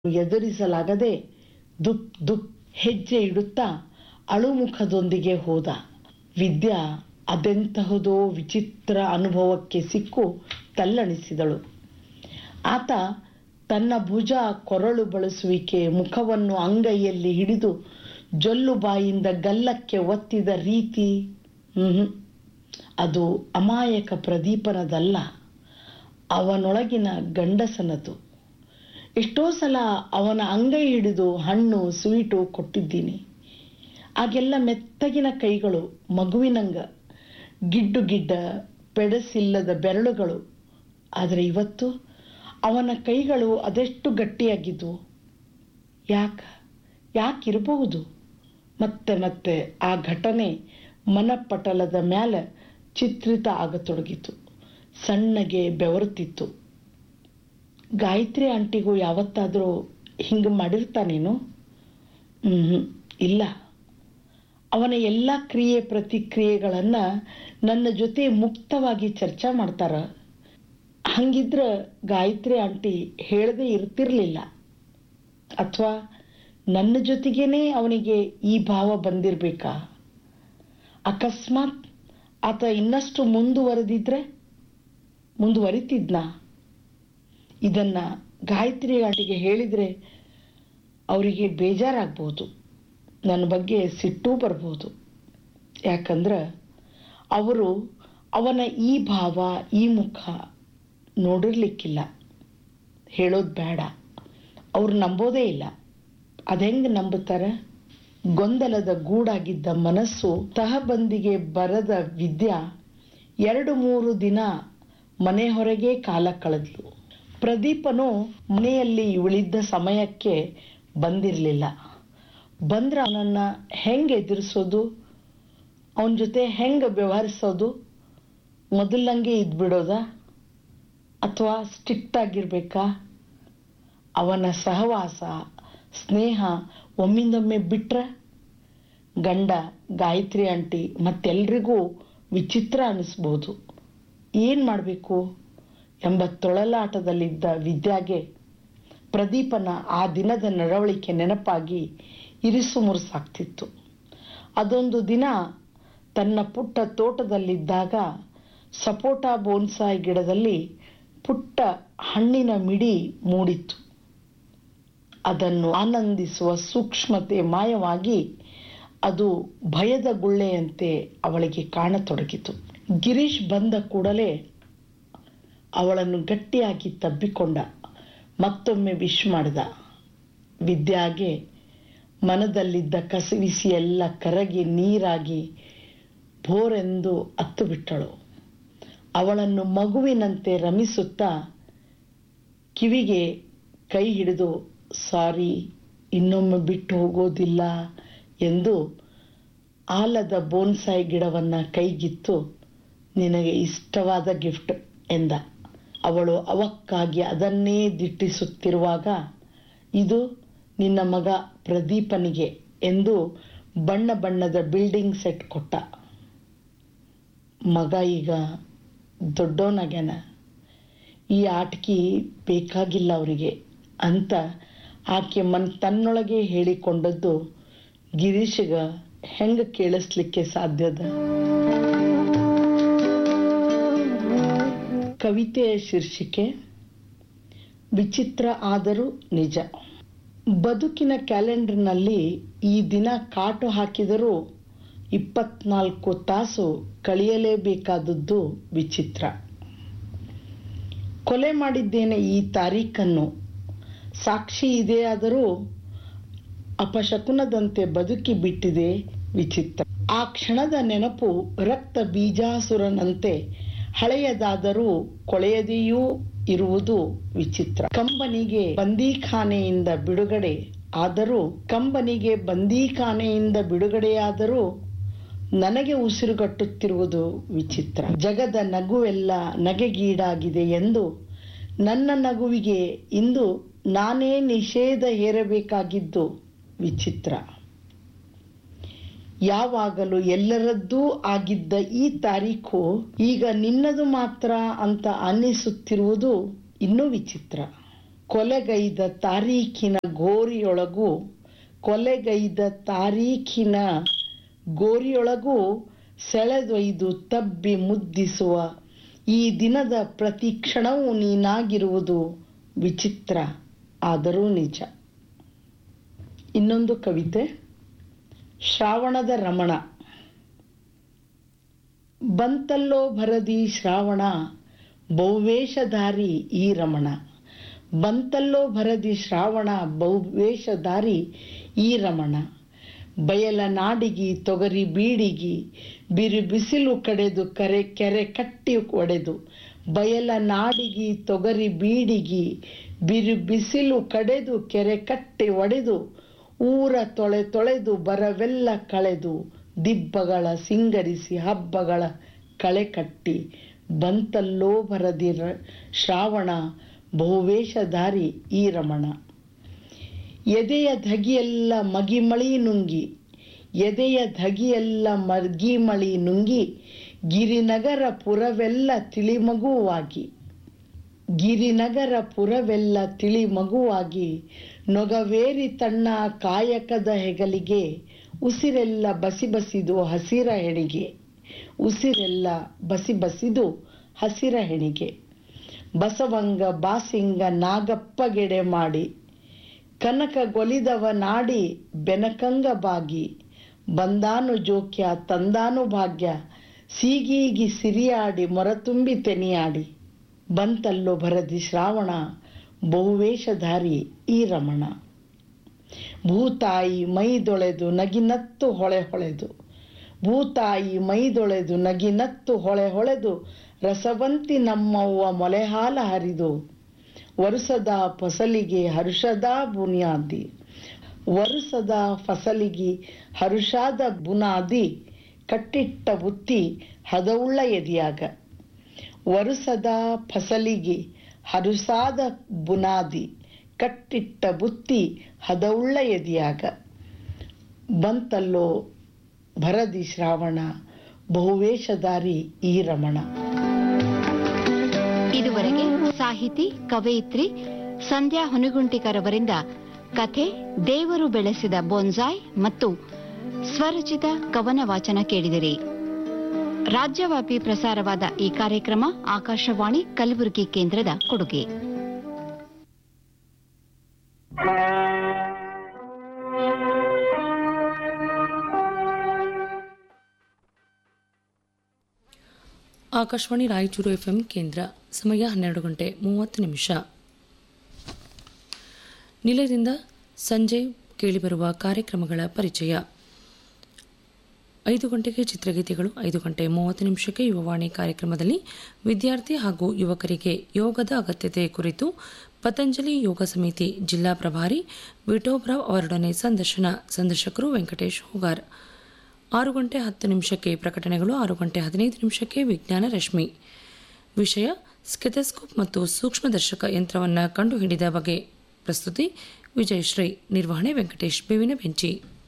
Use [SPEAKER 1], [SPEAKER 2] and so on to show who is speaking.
[SPEAKER 1] ಎದುರಿಸಲಾಗದೆ ದುಪ್ ದುಪ್ ಹೆಜ್ಜೆ ಇಡುತ್ತಾ ಅಳುಮುಖದೊಂದಿಗೆ ಹೋದ ವಿದ್ಯಾ ಅದೆಂತಹುದೋ ವಿಚಿತ್ರ ಅನುಭವಕ್ಕೆ ಸಿಕ್ಕು ತಲ್ಲಣಿಸಿದಳು ಆತ ತನ್ನ ಭುಜ ಕೊರಳು ಬಳಸುವಿಕೆ ಮುಖವನ್ನು ಅಂಗೈಯಲ್ಲಿ ಹಿಡಿದು ಜೊಲ್ಲು ಬಾಯಿಂದ ಗಲ್ಲಕ್ಕೆ ಒತ್ತಿದ ರೀತಿ ಹ್ಮ್ ಅದು ಅಮಾಯಕ ಪ್ರದೀಪನದಲ್ಲ ಅವನೊಳಗಿನ ಗಂಡಸನದು ಎಷ್ಟೋ ಸಲ ಅವನ ಅಂಗೈ ಹಿಡಿದು ಹಣ್ಣು ಸ್ವೀಟು ಕೊಟ್ಟಿದ್ದೀನಿ ಆಗೆಲ್ಲ ಮೆತ್ತಗಿನ ಕೈಗಳು ಮಗುವಿನಂಗ ಗಿಡ್ಡು ಗಿಡ್ಡ ಪೆಡಸಿಲ್ಲದ ಬೆರಳುಗಳು ಆದರೆ ಇವತ್ತು ಅವನ ಕೈಗಳು ಅದೆಷ್ಟು ಗಟ್ಟಿಯಾಗಿದ್ವು ಯಾಕ ಯಾಕಿರಬಹುದು ಮತ್ತೆ ಮತ್ತೆ ಆ ಘಟನೆ ಮನಪಟಲದ ಮ್ಯಾಲ ಚಿತ್ರಿತ ಆಗತೊಡಗಿತು ಸಣ್ಣಗೆ ಬೆವರುತ್ತಿತ್ತು ಗಾಯತ್ರಿ ಆಂಟಿಗೂ ಯಾವತ್ತಾದರೂ ಹಿಂಗೆ ಮಾಡಿರ್ತಾನೇನು ಹ್ಞೂ ಇಲ್ಲ ಅವನ ಎಲ್ಲ ಕ್ರಿಯೆ ಪ್ರತಿಕ್ರಿಯೆಗಳನ್ನು ನನ್ನ ಜೊತೆ ಮುಕ್ತವಾಗಿ ಚರ್ಚೆ ಮಾಡ್ತಾರ ಹಂಗಿದ್ರೆ ಗಾಯತ್ರಿ ಆಂಟಿ ಹೇಳದೆ ಇರ್ತಿರ್ಲಿಲ್ಲ ಅಥವಾ ನನ್ನ ಜೊತೆಗೇನೆ ಅವನಿಗೆ ಈ ಭಾವ ಬಂದಿರಬೇಕಾ ಅಕಸ್ಮಾತ್ ಆತ ಇನ್ನಷ್ಟು ಮುಂದುವರೆದಿದ್ರೆ ಮುಂದುವರಿತಿದ್ನಾ ಇದನ್ನ ಗಾಯತ್ರಿ ಆಂಟಿಗೆ ಹೇಳಿದರೆ ಅವರಿಗೆ ಬೇಜಾರಾಗ್ಬೋದು ನನ್ನ ಬಗ್ಗೆ ಸಿಟ್ಟೂ ಬರ್ಬೋದು ಯಾಕಂದ್ರೆ ಅವರು ಅವನ ಈ ಭಾವ ಈ ಮುಖ ನೋಡಿರ್ಲಿಕ್ಕಿಲ್ಲ ಹೇಳೋದು ಬೇಡ ಅವ್ರು ನಂಬೋದೇ ಇಲ್ಲ ಅದೆಂಗೆ ನಂಬುತ್ತಾರೆ ಗೊಂದಲದ ಗೂಡಾಗಿದ್ದ ಮನಸ್ಸು ತಹಬಂದಿಗೆ ಬರದ ವಿದ್ಯಾ ಎರಡು ಮೂರು ದಿನ ಮನೆ ಹೊರಗೆ ಕಾಲ ಕಳೆದ್ಲು ಪ್ರದೀಪನು ಮನೆಯಲ್ಲಿ ಉಳಿದ್ದ ಸಮಯಕ್ಕೆ ಬಂದಿರಲಿಲ್ಲ ಬಂದ್ರೆ ಅವನನ್ನು ಹೆಂಗೆ ಎದುರಿಸೋದು ಅವನ ಜೊತೆ ಹೆಂಗೆ ವ್ಯವಹರಿಸೋದು ಮೊದಲಂಗೆ ಇದ್ಬಿಡೋದ ಅಥವಾ ಸ್ಟ್ರಿಕ್ಟ್ ಆಗಿರ್ಬೇಕಾ ಅವನ ಸಹವಾಸ ಸ್ನೇಹ ಒಮ್ಮಿಂದೊಮ್ಮೆ ಬಿಟ್ರೆ ಗಂಡ ಗಾಯತ್ರಿ ಆಂಟಿ ಮತ್ತೆಲ್ರಿಗೂ ವಿಚಿತ್ರ ಅನ್ನಿಸ್ಬೋದು ಏನು ಮಾಡಬೇಕು ಎಂಬ ತೊಳಲಾಟದಲ್ಲಿದ್ದ ವಿದ್ಯಾಗೆ ಪ್ರದೀಪನ ಆ ದಿನದ ನಡವಳಿಕೆ ನೆನಪಾಗಿ ಇರಿಸು ಮುರುಸಾಗ್ತಿತ್ತು ಅದೊಂದು ದಿನ ತನ್ನ ಪುಟ್ಟ ತೋಟದಲ್ಲಿದ್ದಾಗ ಸಪೋಟಾ ಬೋನ್ಸಾಯಿ ಗಿಡದಲ್ಲಿ ಪುಟ್ಟ ಹಣ್ಣಿನ ಮಿಡಿ ಮೂಡಿತ್ತು ಅದನ್ನು ಆನಂದಿಸುವ ಸೂಕ್ಷ್ಮತೆ ಮಾಯವಾಗಿ ಅದು ಭಯದ ಗುಳ್ಳೆಯಂತೆ ಅವಳಿಗೆ ಕಾಣತೊಡಗಿತು ಗಿರೀಶ್ ಬಂದ ಕೂಡಲೇ ಅವಳನ್ನು ಗಟ್ಟಿಯಾಗಿ ತಬ್ಬಿಕೊಂಡ ಮತ್ತೊಮ್ಮೆ ವಿಶ್ ಮಾಡಿದ ವಿದ್ಯಾಗೆ ಮನದಲ್ಲಿದ್ದ ಕಸವಿಸಿ ಎಲ್ಲ ಕರಗಿ ನೀರಾಗಿ ಭೋರೆಂದು ಅತ್ತು ಬಿಟ್ಟಳು ಅವಳನ್ನು ಮಗುವಿನಂತೆ ರಮಿಸುತ್ತಾ ಕಿವಿಗೆ ಕೈ ಹಿಡಿದು ಸಾರಿ ಇನ್ನೊಮ್ಮೆ ಬಿಟ್ಟು ಹೋಗೋದಿಲ್ಲ ಎಂದು ಆಲದ ಬೋನ್ಸಾಯಿ ಗಿಡವನ್ನು ಕೈಗಿತ್ತು ನಿನಗೆ ಇಷ್ಟವಾದ ಗಿಫ್ಟ್ ಎಂದ ಅವಳು ಅವಕ್ಕಾಗಿ ಅದನ್ನೇ ದಿಟ್ಟಿಸುತ್ತಿರುವಾಗ ಇದು ನಿನ್ನ ಮಗ ಪ್ರದೀಪನಿಗೆ ಎಂದು ಬಣ್ಣ ಬಣ್ಣದ ಬಿಲ್ಡಿಂಗ್ ಸೆಟ್ ಕೊಟ್ಟ ಮಗ ಈಗ ದೊಡ್ಡವನಾಗ್ಯಾನ ಈ ಆಟಿಕೆ ಬೇಕಾಗಿಲ್ಲ ಅವರಿಗೆ ಅಂತ ಆಕೆ ಮನ್ ತನ್ನೊಳಗೆ ಹೇಳಿಕೊಂಡದ್ದು ಗಿರೀಶ್ಗ ಹೆಂಗೆ ಕೇಳಿಸ್ಲಿಕ್ಕೆ ಸಾಧ್ಯದ ಕವಿತೆಯ ಶೀರ್ಷಿಕೆ ವಿಚಿತ್ರ ಆದರೂ ನಿಜ ಬದುಕಿನ ಕ್ಯಾಲೆಂಡರ್ನಲ್ಲಿ ಈ ದಿನ ಕಾಟು ಹಾಕಿದರೂ ಇಪ್ಪತ್ನಾಲ್ಕು ತಾಸು ಕಳೆಯಲೇಬೇಕಾದದ್ದು ವಿಚಿತ್ರ ಕೊಲೆ ಮಾಡಿದ್ದೇನೆ ಈ ತಾರೀಖನ್ನು ಸಾಕ್ಷಿ ಇದೆಯಾದರೂ ಅಪಶಕುನದಂತೆ ಬದುಕಿ ಬಿಟ್ಟಿದೆ ವಿಚಿತ್ರ ಆ ಕ್ಷಣದ ನೆನಪು ರಕ್ತ ಬೀಜಾಸುರನಂತೆ ಹಳೆಯದಾದರೂ ಕೊಳೆಯದೆಯೂ ಇರುವುದು ವಿಚಿತ್ರ ಕಂಬನಿಗೆ ಬಂದೀಖಾನೆಯಿಂದ ಬಿಡುಗಡೆ ಆದರೂ ಕಂಬನಿಗೆ ಬಂದೀಖಾನೆಯಿಂದ ಬಿಡುಗಡೆಯಾದರೂ ನನಗೆ ಉಸಿರುಗಟ್ಟುತ್ತಿರುವುದು ವಿಚಿತ್ರ ಜಗದ ನಗುವೆಲ್ಲ ನಗೆಗೀಡಾಗಿದೆ ಎಂದು ನನ್ನ ನಗುವಿಗೆ ಇಂದು ನಾನೇ ನಿಷೇಧ ಹೇರಬೇಕಾಗಿದ್ದು ವಿಚಿತ್ರ ಯಾವಾಗಲೂ ಎಲ್ಲರದ್ದೂ ಆಗಿದ್ದ ಈ ತಾರೀಖು ಈಗ ನಿನ್ನದು ಮಾತ್ರ ಅಂತ ಅನ್ನಿಸುತ್ತಿರುವುದು ಇನ್ನೂ ವಿಚಿತ್ರ ಕೊಲೆಗೈದ ತಾರೀಖಿನ ಗೋರಿಯೊಳಗೂ ಕೊಲೆಗೈದ ತಾರೀಖಿನ ಗೋರಿಯೊಳಗೂ ಸೆಳೆದೊಯ್ದು ತಬ್ಬಿ ಮುದ್ದಿಸುವ ಈ ದಿನದ ಪ್ರತಿ ಕ್ಷಣವೂ ನೀನಾಗಿರುವುದು ವಿಚಿತ್ರ ಆದರೂ ನಿಜ ಇನ್ನೊಂದು ಕವಿತೆ ಶ್ರಾವಣದ ರಮಣ ಬಂತಲ್ಲೋ ಭರದಿ ಶ್ರಾವಣ ಬಹುವೇಷಧಾರಿ ಈ ರಮಣ ಬಂತಲ್ಲೋ ಭರದಿ ಶ್ರಾವಣ ಬಹುವೇಷಧಾರಿ ಈ ರಮಣ ಬಯಲ ನಾಡಿಗಿ ತೊಗರಿ ಬೀಡಿಗಿ ಬಿರು ಬಿಸಿಲು ಕಡೆದು ಕರೆ ಕೆರೆ ಕಟ್ಟಿ ಒಡೆದು ಬಯಲ ನಾಡಿಗಿ ತೊಗರಿ ಬೀಡಿಗಿ ಬಿರು ಬಿಸಿಲು ಕಡೆದು ಕೆರೆ ಕಟ್ಟಿ ಒಡೆದು ಊರ ತೊಳೆ ತೊಳೆದು ಬರವೆಲ್ಲ ಕಳೆದು ದಿಬ್ಬಗಳ ಸಿಂಗರಿಸಿ ಹಬ್ಬಗಳ ಕಳೆ ಕಟ್ಟಿ ಬಂತಲ್ಲೋ ಬರದಿ ಶ್ರಾವಣ ಬಹುವೇಷಧಾರಿ ಈ ರಮಣ ಎದೆಯ ಧಗಿಯೆಲ್ಲ ಮಗಿಮಳಿ ನುಂಗಿ ಎದೆಯ ಧಗಿಯೆಲ್ಲ ಮಗಿಮಳಿ ನುಂಗಿ ಗಿರಿನಗರ ಪುರವೆಲ್ಲ ತಿಳಿಮಗುವಾಗಿ ಗಿರಿನಗರ ಪುರವೆಲ್ಲ ತಿಳಿಮಗುವಾಗಿ ನೊಗವೇರಿ ತನ್ನ ಕಾಯಕದ ಹೆಗಲಿಗೆ ಉಸಿರೆಲ್ಲ ಬಸಿ ಬಸಿದು ಹಸಿರ ಹೆಣಿಗೆ ಉಸಿರೆಲ್ಲ ಬಸಿ ಬಸಿದು ಹಸಿರ ಹೆಣಿಗೆ ಬಸವಂಗ ಬಾಸಿಂಗ ನಾಗಪ್ಪಗೆಡೆ ಮಾಡಿ ಕನಕ ಗೊಲಿದವ ನಾಡಿ ಬೆನಕಂಗ ಬಾಗಿ ಬಂದಾನು ಜೋಕ್ಯ ತಂದಾನು ಭಾಗ್ಯ ಸೀಗೀಗಿ ಸಿರಿಯಾಡಿ ಮೊರತುಂಬಿ ತೆನಿಯಾಡಿ ಬಂತಲ್ಲೋ ಭರದಿ ಶ್ರಾವಣ ಬಹುವೇಷಧಾರಿ ಈ ರಮಣ ಭೂತಾಯಿ ಮೈದೊಳೆದು ನಗಿನತ್ತು ಹೊಳೆ ಹೊಳೆದು ಭೂತಾಯಿ ಮೈದೊಳೆದು ನಗಿನತ್ತು ಹೊಳೆ ಹೊಳೆದು ರಸವಂತಿ ನಮ್ಮವ್ವ ಮೊಲೆಹಾಲ ಹರಿದು ವರುಸದ ಫಸಲಿಗೆ ಹರುಷದ ಬುನಿಯಾದಿ ವರುಸದ ಫಸಲಿಗೆ ಹರುಷಾದ ಬುನಾದಿ ಕಟ್ಟಿಟ್ಟ ಬುತ್ತಿ ಹದವುಳ್ಳ ಎದಿಯಾಗ ವರುಸದ ಫಸಲಿಗೆ ಹರುಸಾದ ಬುನಾದಿ ಕಟ್ಟಿಟ್ಟ ಬುತ್ತಿ ಹದವುಳ್ಳ ಎದಿಯಾಗ ಬಂತಲ್ಲೋ ಭರದಿ ಶ್ರಾವಣ ಬಹುವೇಷಧಾರಿ ಈ ರಮಣ
[SPEAKER 2] ಇದುವರೆಗೆ ಸಾಹಿತಿ ಕವಯಿತ್ರಿ ಸಂಧ್ಯಾ ಹೊನಗುಂಟಿಕರವರಿಂದ ಕಥೆ ದೇವರು ಬೆಳೆಸಿದ ಬೊನ್ಸಾಯ್ ಮತ್ತು ಸ್ವರಚಿತ ಕವನ ವಾಚನ ಕೇಳಿದಿರಿ ರಾಜ್ಯವ್ಯಾಪಿ ಪ್ರಸಾರವಾದ ಈ ಕಾರ್ಯಕ್ರಮ ಆಕಾಶವಾಣಿ ಕಲಬುರಗಿ ಕೇಂದ್ರದ ಕೊಡುಗೆ
[SPEAKER 3] ಆಕಾಶವಾಣಿ ರಾಯಚೂರು ಎಫ್ಎಂ ಕೇಂದ್ರ ಸಮಯ ಹನ್ನೆರಡು ಗಂಟೆ ಮೂವತ್ತು ನಿಮಿಷ ನಿಲಯದಿಂದ ಸಂಜೆ ಕೇಳಿಬರುವ ಕಾರ್ಯಕ್ರಮಗಳ ಪರಿಚಯ ಐದು ಗಂಟೆಗೆ ಚಿತ್ರಗೀತೆಗಳು ಐದು ಗಂಟೆ ಮೂವತ್ತು ನಿಮಿಷಕ್ಕೆ ಯುವವಾಣಿ ಕಾರ್ಯಕ್ರಮದಲ್ಲಿ ವಿದ್ಯಾರ್ಥಿ ಹಾಗೂ ಯುವಕರಿಗೆ ಯೋಗದ ಅಗತ್ಯತೆ ಕುರಿತು ಪತಂಜಲಿ ಯೋಗ ಸಮಿತಿ ಜಿಲ್ಲಾ ಪ್ರಭಾರಿ ವಿಠೋಬ್ರಾವ್ ಅವರೊಡನೆ ಸಂದರ್ಶನ ಸಂದರ್ಶಕರು ವೆಂಕಟೇಶ್ ಹುಗಾರ್ ಆರು ಗಂಟೆ ಹತ್ತು ನಿಮಿಷಕ್ಕೆ ಪ್ರಕಟಣೆಗಳು ಆರು ಗಂಟೆ ಹದಿನೈದು ನಿಮಿಷಕ್ಕೆ ವಿಜ್ಞಾನ ರಶ್ಮಿ ವಿಷಯ ಸ್ಕೆಥೆಸ್ಕೋಪ್ ಮತ್ತು ಸೂಕ್ಷ್ಮದರ್ಶಕ ಯಂತ್ರವನ್ನು ಕಂಡುಹಿಡಿದ ಬಗೆ ಪ್ರಸ್ತುತಿ ವಿಜಯಶ್ರೀ ನಿರ್ವಹಣೆ ವೆಂಕಟೇಶ್ ಬೇವಿನ ಬೆಂಚಿ